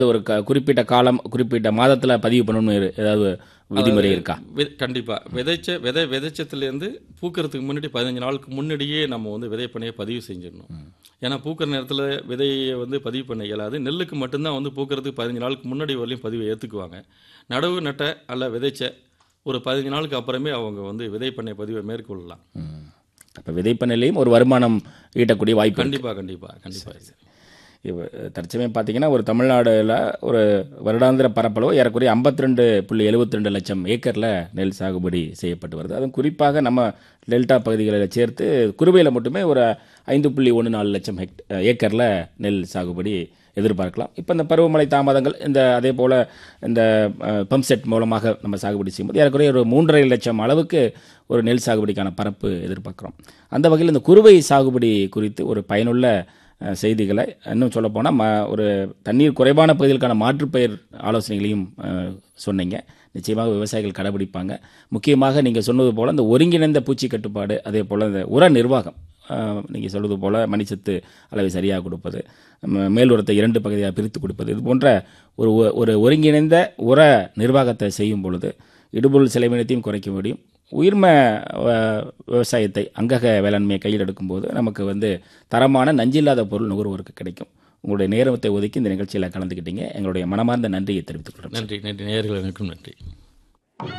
ஒரு க- குறிப்பிட்ட காலம் குறிப்பிட்ட மாதத்துல பதிவு பண்ணணும்னு இரு- ஏதாவது விதிமுறை இருக்கா வி- கண்டிப்பா விதைச்ச விதை விதைச்சத்துலேருந்து பூக்கிறதுக்கு முன்னாடி பதினஞ்சு நாளுக்கு முன்னாடியே நம்ம வந்து விதைப்பண்ணையை பதிவு செஞ்சிடணும் ஏன்னா பூக்கிற நேரத்தில் விதையை வந்து பதிவு பண்ண இயலாது நெல்லுக்கு மட்டும்தான் வந்து பூக்கிறதுக்கு பதினஞ்சு நாளுக்கு முன்னாடி வரலையும் பதிவை ஏற்றுக்குவாங்க நடவு நட்ட அல்ல விதைச்ச ஒரு பதினஞ்சு நாளுக்கு அப்புறமே அவங்க வந்து விதைப்பண்ணை பதிவை மேற்கொள்ளலாம் அப்ப விதைப்பண்ணையிலையும் ஒரு வருமானம் ஈட்டக்கூடிய வாய்ப்பு இருக்கு. கண்டிப்பா கண்டிப்பா கண்டிப்பா இப்போ தற்சமயம் பார்த்தீங்கன்னா ஒரு தமிழ்நாடுல ஒரு வருடாந்திர பரப்பளவு ஏறக்குறைய 52.72 புள்ளி எழுபத்தி ரெண்டு லட்சம் ஏக்கரில் நெல் சாகுபடி செய்யப்பட்டு வருது அதுவும் குறிப்பாக நம்ம டெல்டா பகுதிகளில் சேர்த்து குறுவையில் மட்டுமே ஒரு ஐந்து புள்ளி ஒன்று நாலு லட்சம் ஹெக்ட் ஏக்கரில் நெல் சாகுபடி எதிர்பார்க்கலாம் இப்போ இந்த பருவமழை தாமதங்கள் இந்த அதே போல் இந்த பம்ப் செட் மூலமாக நம்ம சாகுபடி செய்யும்போது ஏறக்குறைய ஒரு மூன்றரை லட்சம் அளவுக்கு ஒரு நெல் சாகுபடிக்கான பரப்பு எதிர்பார்க்குறோம் அந்த வகையில் இந்த குறுவை சாகுபடி குறித்து ஒரு பயனுள்ள அஹ், செய்திகளை இன்னும் சொல்லப்போனால் ம ஒரு தண்ணீர் குறைவான பகுதிகளுக்கான மாற்றுப்பயிர் ஆலோசனைகளையும் அஹ், சொன்னீங்க நிச்சயமாக விவசாயிகள் கடைபிடிப்பாங்க முக்கியமாக நீங்கள் சொன்னது போல் இந்த ஒருங்கிணைந்த பூச்சி கட்டுப்பாடு அதே போல் இந்த உர நிர்வாகம் நீங்கள் சொல்வது போல் மணிச்சத்து அளவை சரியாக கொடுப்பது ம- மேல் உரத்தை இரண்டு பகுதியாக பிரித்து கொடுப்பது இது போன்ற ஒரு ஒ- ஒரு ஒருங்கிணைந்த உர நிர்வாகத்தை செய்யும் பொழுது இடுபொருள் செலவினத்தையும் குறைக்க முடியும் உயிர்ம அஹ், விவசாயத்தை அங்கக வேளாண்மையை கையில் எடுக்கும்போது நமக்கு வந்து தரமான நஞ்சில்லாத பொருள் நுகர்வோருக்கு கிடைக்கும் உங்களுடைய நேரத்தை ஒதுக்கி இந்த நிகழ்ச்சியில் கலந்துக்கிட்டீங்க எங்களுடைய மனமார்ந்த நன்றியை தெரிவித்துக் கொள்கிறோம் நன்றி நன்றி நேயர்களுக்கும் நன்றி